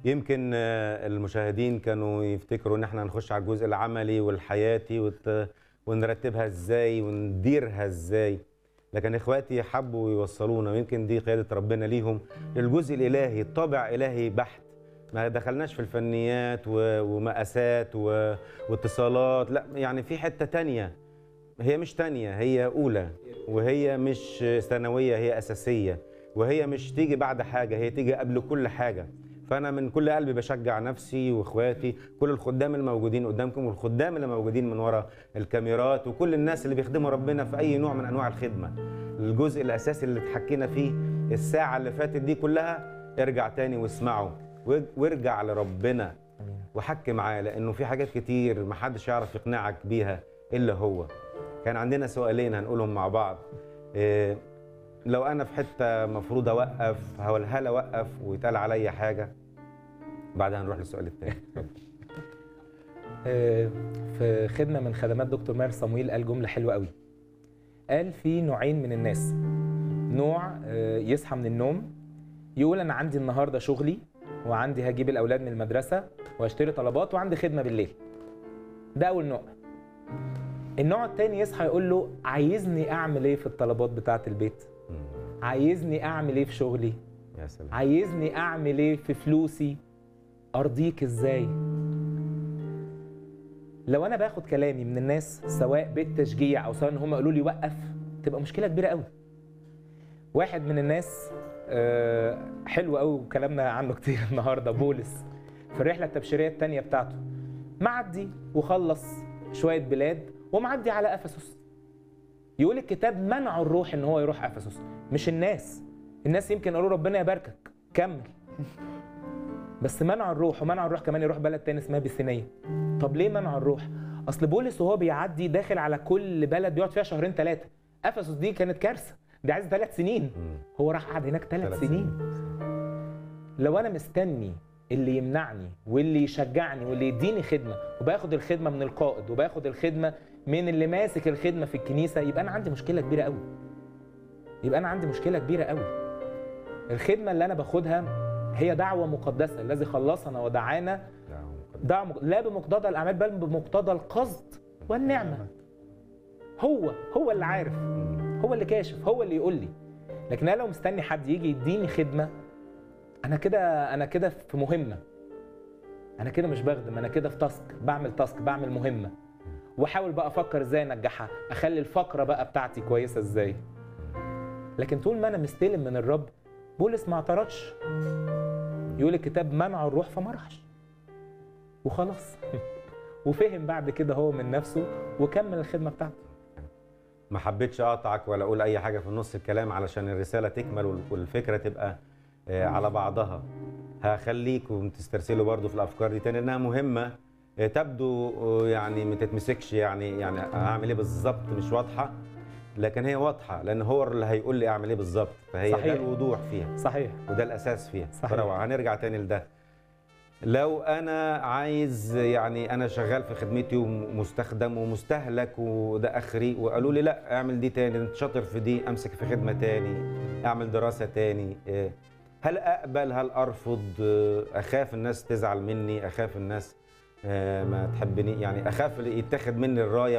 يمكن آه، المشاهدين كانوا يفتكروا ان احنا هنخش على الجزء العملي والحياتي وت... ونرتبها ازاي ونديرها ازاي لكن اخواتي حبوا يوصلونا ويمكن دي قياده ربنا ليهم للجزء الالهي الطابع الهي بحت ما دخلناش في الفنيات و... ومقاسات و... واتصالات لا يعني في حته تانية هي مش تانية هي اولى وهي مش ثانويه هي اساسيه وهي مش تيجي بعد حاجه هي تيجي قبل كل حاجه فانا من كل قلبي بشجع نفسي واخواتي كل الخدام الموجودين قدامكم والخدام اللي موجودين من ورا الكاميرات وكل الناس اللي بيخدموا ربنا في اي نوع من انواع الخدمه الجزء الاساسي اللي اتحكينا فيه الساعه اللي فاتت دي كلها ارجع تاني واسمعه وارج- وارجع لربنا وحكي معاه لانه في حاجات كتير محدش يعرف يقنعك بيها الا هو كان عندنا سؤالين هنقولهم مع بعض إيه لو انا في حته مفروض اوقف هل هل اوقف ويتقال عليا حاجه بعدها نروح للسؤال الثاني آه، في خدمه من خدمات دكتور ماهر صمويل قال جمله حلوه قوي قال في نوعين من الناس نوع آه، يصحى من النوم يقول انا عندي النهارده شغلي وعندي هجيب الاولاد من المدرسه واشتري طلبات وعندي خدمه بالليل ده اول نوع النوع التاني يصحى يقول له عايزني اعمل ايه في الطلبات بتاعه البيت عايزني اعمل ايه في شغلي يا سلام عايزني اعمل ايه في فلوسي ارضيك ازاي لو انا باخد كلامي من الناس سواء بالتشجيع او سواء ان هم قالوا لي وقف تبقى مشكله كبيره قوي واحد من الناس آه، حلو قوي وكلامنا عنه كتير النهارده بولس في الرحله التبشيريه الثانيه بتاعته معدي وخلص شويه بلاد ومعدي على افسس يقول الكتاب منعوا الروح ان هو يروح افسس مش الناس الناس يمكن قالوا ربنا يباركك كمل بس منعوا الروح ومنعوا الروح كمان يروح بلد تاني اسمها بيثينيه طب ليه منعوا الروح اصل بولس وهو بيعدي داخل على كل بلد بيقعد فيها شهرين ثلاثه افسس دي كانت كارثه دي عايزه ثلاث سنين مم. هو راح قعد هناك ثلاث ثلاث سنين لو انا مستني اللي يمنعني واللي يشجعني واللي يديني خدمه وباخد الخدمه من القائد وباخد الخدمه من اللي ماسك الخدمه في الكنيسه يبقى انا عندي مشكله كبيره قوي يبقى انا عندي مشكله كبيره قوي الخدمه اللي انا باخدها هي دعوه مقدسه الذي خلصنا ودعانا دعوة مقدسة. دعوة مق- لا بمقتضى الاعمال بل بمقتضى القصد والنعمه هو هو اللي عارف مم. هو اللي كاشف هو اللي يقول لي لكن انا لو مستني حد يجي يديني خدمه انا كده انا كده في مهمه انا كده مش بخدم انا كده في تاسك بعمل تاسك بعمل مهمه واحاول بقى افكر ازاي انجحها اخلي الفقره بقى بتاعتي كويسه ازاي لكن طول ما انا مستلم من الرب بولس ما اعترضش يقول الكتاب منع الروح فما راحش وخلاص وفهم بعد كده هو من نفسه وكمل الخدمه بتاعته ما حبيتش اقطعك ولا اقول اي حاجه في نص الكلام علشان الرساله تكمل وال- والفكره تبقى آه، على بعضها هخليكم تسترسلوا برضو في الافكار دي تاني انها مهمه آه، تبدو آه، يعني ما تتمسكش يعني يعني هعمل ايه بالظبط مش واضحه لكن هي واضحه لان هو اللي هيقول لي اعمل ايه بالظبط فهي صحيح. ده الوضوح فيها صحيح وده الاساس فيها صحيح. فروعة هنرجع تاني لده لو انا عايز يعني انا شغال في خدمتي ومستخدم ومستهلك وده اخري وقالوا لي لا اعمل دي تاني انت شاطر في دي امسك في خدمه تاني اعمل دراسه تاني إيه، هل اقبل هل ارفض إيه، اخاف الناس تزعل مني اخاف الناس آه، ما تحبني يعني اخاف يتاخد مني الرايه